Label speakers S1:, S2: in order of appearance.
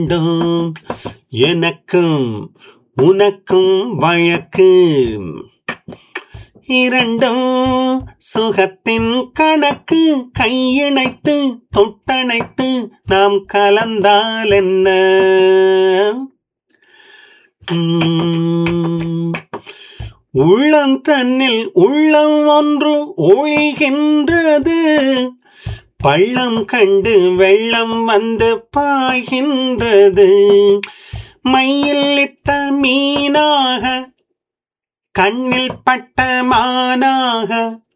S1: வேண்டும் எனக்கும் உனக்கும் வழக்கு இரண்டும் சுகத்தின் கணக்கு கையிணைத்து தொட்டணைத்து நாம் கலந்தால் என்ன உம், உள்ளம் தன்னில் உள்ளம் ஒன்று ஒழிகின்றது பள்ளம் கண்டு வெள்ளம் வந்து பாய்கின்றது மையில் இட்ட மீனாக கண்ணில் பட்ட மானாக